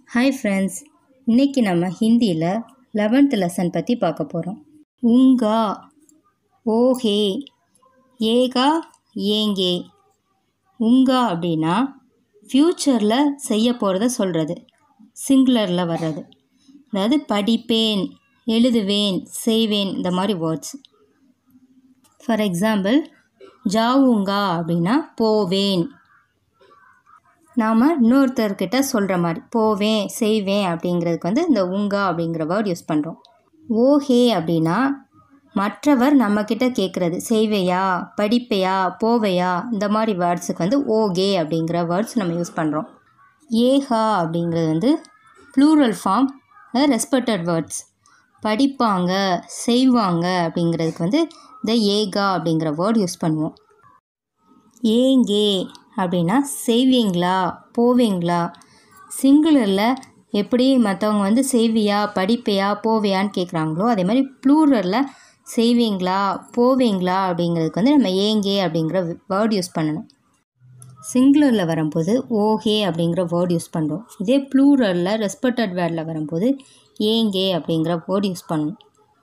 hi friends இன்னைக்கு நம்ம ஹிந்தியில் லெவன்த் லெசன் பற்றி பார்க்க போகிறோம் உங்கா ஓஹே ஏகா ஏங்கே உங்கா அப்படின்னா ஃப்யூச்சரில் செய்ய போகிறத சொல்கிறது சிங்குலரில் வர்றது அதாவது படிப்பேன் எழுதுவேன் செய்வேன் இந்த மாதிரி வேர்ட்ஸ் ஃபார் எக்ஸாம்பிள் ஜாவுங்கா அப்படின்னா போவேன் நாம் இன்னொருத்தர்கிட்ட சொல்கிற மாதிரி போவேன் செய்வேன் அப்படிங்கிறதுக்கு வந்து இந்த உங்கா அப்படிங்கிற வேர்ட் யூஸ் பண்ணுறோம் ஓஹே அப்படின்னா மற்றவர் நம்மக்கிட்ட கேட்குறது செய்வையா படிப்பையா போவையா இந்த மாதிரி வேர்ட்ஸுக்கு வந்து ஓகே அப்படிங்கிற வேர்ட்ஸ் நம்ம யூஸ் பண்ணுறோம் ஏஹா அப்படிங்கிறது வந்து ப்ளூரல் ஃபார்ம் ரெஸ்பெக்டட் வேர்ட்ஸ் படிப்பாங்க செய்வாங்க அப்படிங்கிறதுக்கு வந்து இந்த ஏகா அப்படிங்கிற வேர்ட் யூஸ் பண்ணுவோம் ஏங்கே அப்படின்னா செய்வீங்களா போவீங்களா சிங்குலரில் எப்படி மற்றவங்க வந்து செய்வியா படிப்பையா போவியான்னு கேட்குறாங்களோ அதே மாதிரி ப்ளூரலில் செய்வீங்களா போவீங்களா அப்படிங்கிறதுக்கு வந்து நம்ம ஏங்கே அப்படிங்கிற வேர்ட் யூஸ் பண்ணணும் சிங்குலரில் வரும்போது ஓஹே அப்படிங்கிற வேர்ட் யூஸ் பண்ணுறோம் இதே ப்ளூரலில் ரெஸ்பெக்டட் வேர்டில் வரும்போது ஏங்கே அப்படிங்கிற வேர்ட் யூஸ் பண்ணணும்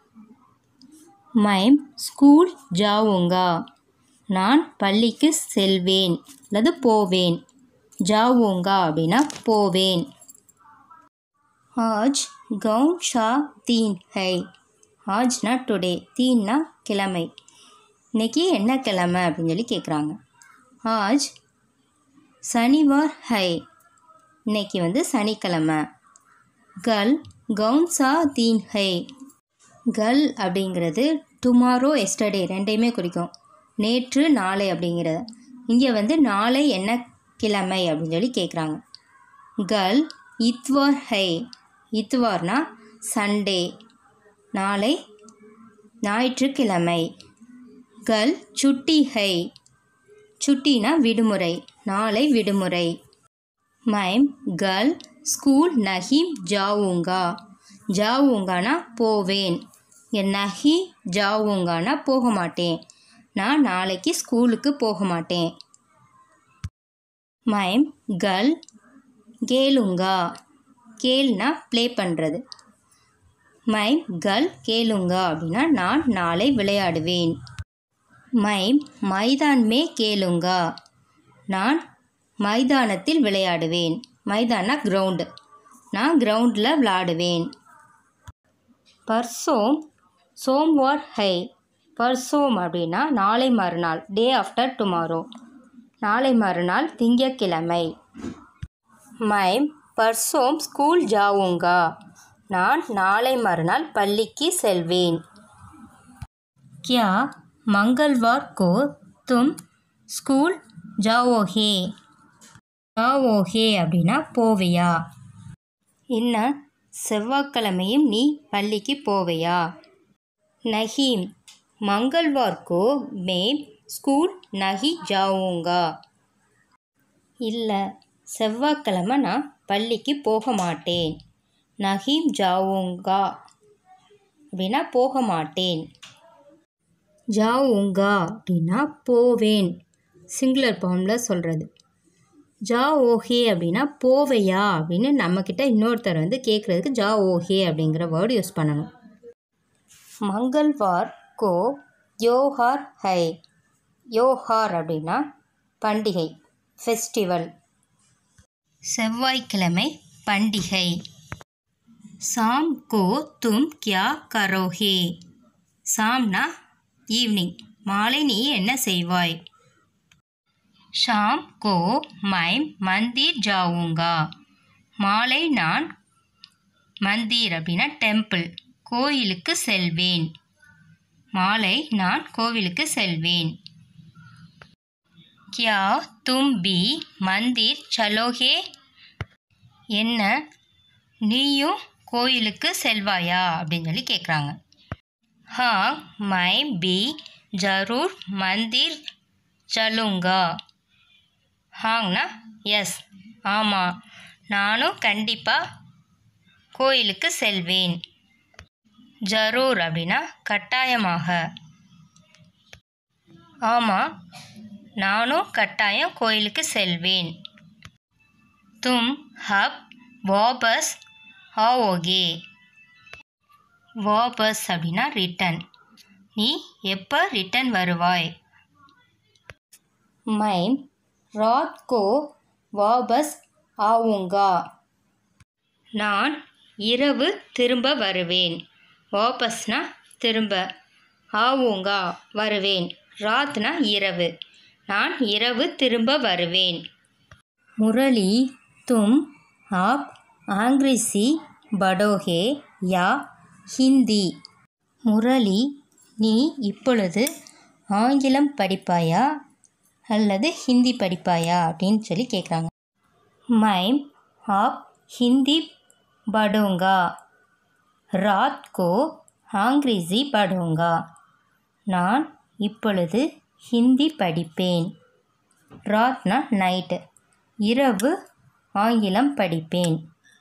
மைம் ஸ்கூல் ஜாவுங்கா நான் பள்ளிக்கு செல்வேன் அல்லது போவேன் ஜாவுங்கா அப்படின்னா போவேன் ஆஜ் கவுன் ஷா தீன் ஹை ஆஜ்னா டுடே தீன்னா கிழமை இன்னைக்கு என்ன கிழமை அப்படின்னு சொல்லி கேட்குறாங்க ஆஜ் சனிவார் ஹை இன்னைக்கு வந்து சனிக்கிழமை கல் கவுன் சா தீன் ஹை கல் அப்படிங்கிறது டுமாரோ எஸ்டர்டே ரெண்டையுமே குறிக்கும் நேற்று நாளை அப்படிங்கிறது இங்கே வந்து நாளை என்ன கிழமை அப்படின்னு சொல்லி கேட்குறாங்க கல் இத்வார் ஹை இத்வார்னா சண்டே நாளை ஞாயிற்றுக்கிழமை கல் சுட்டி ஹை சுட்டினா விடுமுறை நாளை விடுமுறை மைம் கல் ஸ்கூல் நஹீம் ஜாவுங்கா ஜாவுங்கானா போவேன் என் நஹி ஜாவுங்கானா போக மாட்டேன் நான் நாளைக்கு ஸ்கூலுக்கு போக மாட்டேன் மைம் கல் கேளுங்கா கேள்னா ப்ளே பண்ணுறது மைம் கல் கேளுங்கா அப்படின்னா நான் நாளை விளையாடுவேன் மைம் மைதான் மே கேளுங்கா நான் மைதானத்தில் விளையாடுவேன் மைதானா கிரவுண்டு நான் கிரவுண்டில் விளாடுவேன் பர்சோம் சோம்வார் ஹை பர்சோம் அப்படின்னா நாளை மறுநாள் டே ஆஃப்டர் டுமாரோ நாளை மறுநாள் திங்கக்கிழமை மைம் பர்சோம் ஸ்கூல் ஜாவுங்கா நான் நாளை மறுநாள் பள்ளிக்கு செல்வேன் கியா மங்கள்வார் கோ தும் ஸ்கூல் ஜாவோஹே ஜாவோஹே அப்படின்னா போவியா என்ன செவ்வாய்க்கிழமையும் நீ பள்ளிக்கு போவையா நஹீம் मंगलवार को मैं ஸ்கூல் நகி ஜாவுங்கா இல்லை செவ்வாய்க்கிழமை நான் பள்ளிக்கு போக மாட்டேன் நகீம் ஜாவுங்கா அப்படின்னா போக மாட்டேன் ஜாவுங்கா அப்படின்னா போவேன் சிங்குலர் ஃபார்மில் சொல்கிறது ஜா ஓஹே அப்படின்னா போவையா அப்படின்னு நம்மக்கிட்ட இன்னொருத்தர் வந்து கேட்குறதுக்கு ஜா ஓஹே அப்படிங்கிற வேர்டு யூஸ் பண்ணணும் மங்கள்வார் கோ யோஹார் ஹை யோஹார் அப்படின்னா பண்டிகை ஃபெஸ்டிவல் செவ்வாய்க்கிழமை பண்டிகை சாம் கோ தும் கியா கரோஹே சாம்னா ஈவினிங் மாலை நீ என்ன செய்வாய் ஷாம் கோ மைம் மந்திர் ஜாவுங்கா மாலை நான் மந்திர் அப்படின்னா டெம்பிள் கோயிலுக்கு செல்வேன் மாலை நான் கோவிலுக்கு செல்வேன் கியா தும் பி மந்திர் சலோகே என்ன நீயும் கோயிலுக்கு செல்வாயா அப்படின்னு சொல்லி கேட்குறாங்க ஹா மை பி ஜரூர் மந்திர் சலுங்கா ஹாங்னா எஸ் ஆமாம் நானும் கண்டிப்பாக கோயிலுக்கு செல்வேன் ஜரூர் அப்படின்னா கட்டாயமாக ஆமாம் நானும் கட்டாயம் கோயிலுக்கு செல்வேன் தும் ஹப் வாபஸ் ஆவோகே வாபஸ் அப்படின்னா ரிட்டன் நீ எப்போ ரிட்டன் வருவாய் மைம் ராத் கோ வாபஸ் ஆவுங்கா நான் இரவு திரும்ப வருவேன் வாபஸ்னா திரும்ப ஆவுங்கா வருவேன் ராத்னா இரவு நான் இரவு திரும்ப வருவேன் முரளி தும் ஆப் ஆங்கிரிசி படோகே யா ஹிந்தி முரளி நீ இப்பொழுது ஆங்கிலம் படிப்பாயா அல்லது ஹிந்தி படிப்பாயா அப்படின்னு சொல்லி கேட்குறாங்க மைம் ஆப் ஹிந்தி படுங்கா ராத் கோ ஆங்கிரிசி படுங்கா நான் இப்பொழுது ஹிந்தி படிப்பேன் ராத்னா நைட்டு இரவு ஆங்கிலம் படிப்பேன்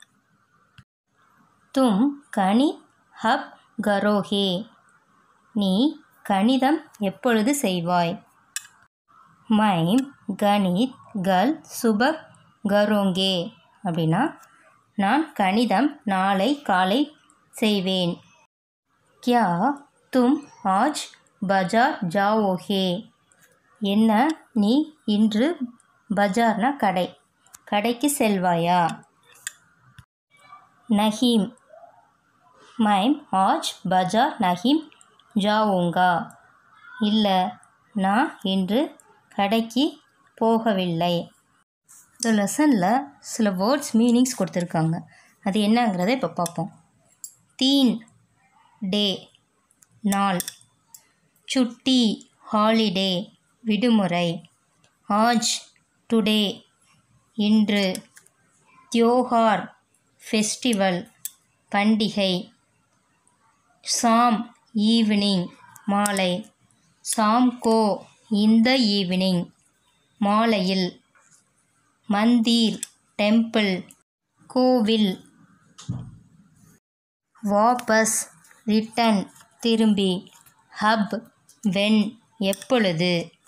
தும் கணி ஹப் கரோஹே நீ கணிதம் எப்பொழுது செய்வாய் மைம் கணித் கல் சுபக் கரோங்கே அப்படின்னா நான் கணிதம் நாளை காலை செய்வேன் கியா தும் ஆஜ் பஜார் ஜாவோகே என்ன நீ இன்று பஜார்னா கடை கடைக்கு செல்வாயா நஹீம் மைம் ஆஜ் பஜார் நஹீம் ஜாவுங்கா இல்லை நான் இன்று கடைக்கு போகவில்லை இந்த லெசனில் சில வேர்ட்ஸ் மீனிங்ஸ் கொடுத்துருக்காங்க அது என்னங்கிறத இப்போ பார்ப்போம் தீன் டே நாள் சுட்டி ஹாலிடே விடுமுறை ஆஜ் டுடே இன்று தியோகார் ஃபெஸ்டிவல் பண்டிகை சாம் ஈவினிங் மாலை சாம் கோ இந்த ஈவினிங் மாலையில் மந்தீர் டெம்பிள் கோவில் வாபஸ் ரிட்டன் திரும்பி ஹப் வென் எப்பொழுது